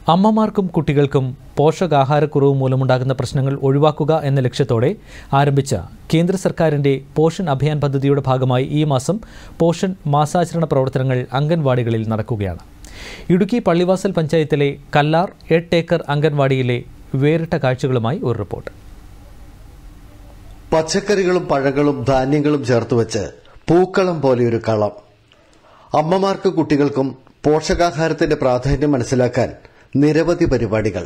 അമ്മമാർക്കും കുട്ടികൾക്കും പോഷകാഹാരക്കുറവ് മൂലമുണ്ടാകുന്ന പ്രശ്നങ്ങൾ ഒഴിവാക്കുക എന്ന ലക്ഷ്യത്തോടെ ആരംഭിച്ച കേന്ദ്ര സർക്കാരിന്റെ പോഷൻ അഭിയാൻ പദ്ധതിയുടെ ഭാഗമായി ഈ മാസം പോഷൻ മാസാചരണ പ്രവർത്തനങ്ങൾ അംഗൻവാടികളിൽ നടക്കുകയാണ് ഇടുക്കി പള്ളിവാസൽ പഞ്ചായത്തിലെ കല്ലാർ എട്ട് ഏക്കർ അംഗൻവാടിയിലെ വേറിട്ട കാഴ്ചകളുമായി ഒരു റിപ്പോർട്ട് പച്ചക്കറികളും പഴങ്ങളും ധാന്യങ്ങളും ചേർത്തുവെച്ച് പൂക്കളം പോലെയൊരു കളം അമ്മമാർക്കും കുട്ടികൾക്കും പോഷകാഹാരത്തിന്റെ പ്രാധാന്യം മനസ്സിലാക്കാൻ നിരവധി പരിപാടികൾ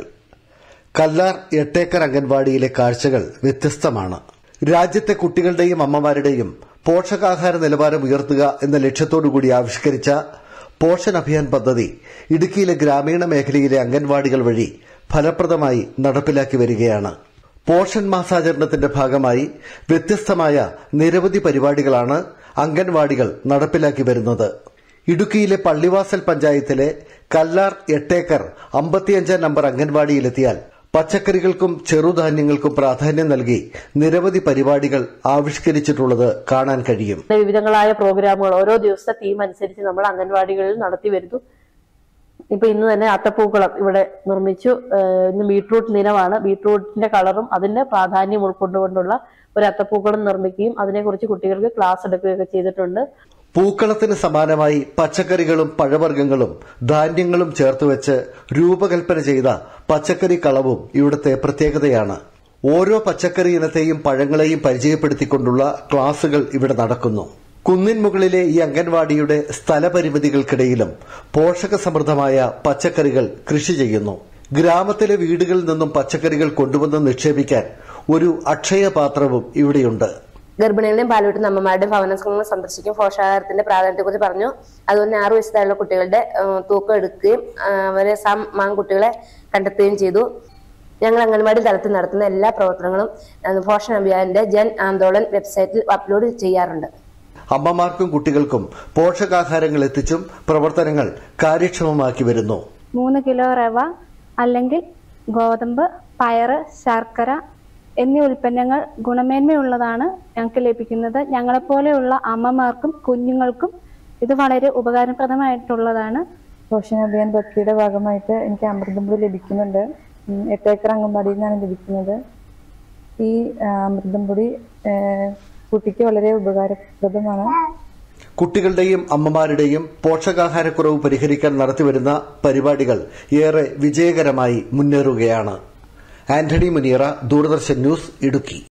കല്ലാർ എട്ടേക്കർ അംഗൻവാടിയിലെ കാഴ്ചകൾ വ്യത്യസ്തമാണ് രാജ്യത്തെ കുട്ടികളുടെയും അമ്മമാരുടെയും പോഷകാഹാര നിലവാരം ഉയർത്തുക എന്ന ലക്ഷ്യത്തോടുകൂടി ആവിഷ്കരിച്ച പോഷൺ അഭിയാൻ പദ്ധതി ഇടുക്കിയിലെ ഗ്രാമീണ മേഖലയിലെ അംഗൻവാടികൾ വഴി ഫലപ്രദമായി നടപ്പിലാക്കി വരികയാണ് പോഷൺ മാസാചരണത്തിന്റെ ഭാഗമായി വ്യത്യസ്തമായ നിരവധി പരിപാടികളാണ് അംഗൻവാടികൾ നടപ്പിലാക്കി വരുന്നത് ഇടുക്കിയിലെ പള്ളിവാസൽ പഞ്ചായത്തിലെ കല്ലാർ എട്ടേക്കർ അമ്പത്തിയഞ്ചാം നമ്പർ അംഗൻവാടിയിലെത്തിയാൽ പച്ചക്കറികൾക്കും ചെറുധാന്യങ്ങൾക്കും പ്രാധാന്യം നൽകി നിരവധി പരിപാടികൾ ആവിഷ്കരിച്ചിട്ടുള്ളത് കാണാൻ കഴിയും വിവിധങ്ങളായ പ്രോഗ്രാമുകൾ ഓരോ ദിവസത്തെ തീം അനുസരിച്ച് നമ്മൾ അംഗൻവാടികളിൽ നടത്തി വരുന്നു ഇപ്പൊ ഇന്ന് തന്നെ അത്തപ്പൂക്കളം ഇവിടെ നിർമ്മിച്ചു ഏഹ് ഇന്ന് ബീട്രൂട്ട് ദിനമാണ് ബീട്രൂട്ടിന്റെ കളറും അതിന്റെ പ്രാധാന്യം ഉൾക്കൊണ്ടുകൊണ്ടുള്ള ഒരു അത്തപ്പൂക്കളം നിർമ്മിക്കുകയും അതിനെക്കുറിച്ച് കുട്ടികൾക്ക് ക്ലാസ് എടുക്കുകയൊക്കെ ചെയ്തിട്ടുണ്ട് പൂക്കളത്തിന് സമാനമായി പച്ചക്കറികളും പഴവർഗ്ഗങ്ങളും ധാന്യങ്ങളും ചേർത്തുവെച്ച് രൂപകൽപ്പന ചെയ്ത പച്ചക്കറി കളവും ഇവിടുത്തെ പ്രത്യേകതയാണ് ഓരോ പച്ചക്കറി ഇനത്തെയും പഴങ്ങളെയും പരിചയപ്പെടുത്തിക്കൊണ്ടുള്ള ക്ലാസുകൾ ഇവിടെ നടക്കുന്നു കുന്നിൻ മുകളിലെ ഈ അംഗൻവാടിയുടെ സ്ഥലപരിമിതികൾക്കിടയിലും പോഷക സമൃദ്ധമായ പച്ചക്കറികൾ കൃഷി ചെയ്യുന്നു ഗ്രാമത്തിലെ വീടുകളിൽ നിന്നും പച്ചക്കറികൾ കൊണ്ടുവന്ന് നിക്ഷേപിക്കാൻ ഒരു അക്ഷയ പാത്രവും ഇവിടെയുണ്ട് ഗർഭിണികളുടെയും പാലുവിട്ടുന്ന അമ്മമാരുടെയും ഭവന സംഘങ്ങൾ സന്ദർശിക്കും പോഷകാഹാരത്തിന്റെ പ്രാധാന്യത്തെക്കുറിച്ച് പറഞ്ഞു അതുപോലെ തന്നെ ആറു വയസ്സായുള്ള കുട്ടികളുടെ ഏഹ്, തൂക്കം എടുക്കുകയും ആഹ്, അവരെ സം മാൻ കുട്ടികളെ കണ്ടെത്തുകയും ചെയ്തു ഞങ്ങൾ അംഗൻവാടി തലത്തിൽ നടത്തുന്ന എല്ലാ പ്രവർത്തനങ്ങളും ഏഹ്, പോഷൺ അഭിയാന്റെ ജൻ ആന്തോളൻ വെബ്സൈറ്റിൽ അപ്ലോഡ് ചെയ്യാറുണ്ട് അമ്മമാർക്കും കുട്ടികൾക്കും പോഷകാഹാരങ്ങൾ എത്തിച്ചും പ്രവർത്തനങ്ങൾ കാര്യക്ഷമമാക്കി വരുന്നു മൂന്ന് കിലോ റവ അല്ലെങ്കിൽ ഗോതമ്പ് പയറ് ശർക്കര എന്നീ ഉൽപ്പന്നങ്ങൾ ഗുണമേന്മയുള്ളതാണ് ഞങ്ങൾക്ക് ലഭിക്കുന്നത് ഞങ്ങളെപ്പോലെയുള്ള അമ്മമാർക്കും കുഞ്ഞുങ്ങൾക്കും ഇത് വളരെ ഉപകാരപ്രദമായിട്ടുള്ളതാണ് പോഷൺ അഭിയാൻ പദ്ധതിയുടെ ഭാഗമായിട്ട് എനിക്ക് അമൃതം പൊടി ലഭിക്കുന്നുണ്ട് ഉം, എട്ട് ഏക്കർ അംഗൻവാടിയിൽ നിന്നാണ് ലഭിക്കുന്നത് ഈ ആ, അമൃതം പൊടി ആ, കുട്ടിക്ക് വളരെ ഉപകാരപ്രദമാണ് കുട്ടികളുടെയും അമ്മമാരുടെയും പോഷകാഹാരക്കുറവ് പരിഹരിക്കാൻ നടത്തിവരുന്ന പരിപാടികൾ ഏറെ വിജയകരമായി മുന്നേറുകയാണ് ആന്റണി മുനിയറ ദൂരദർശൻ ന്യൂസ് ഇടുക്കി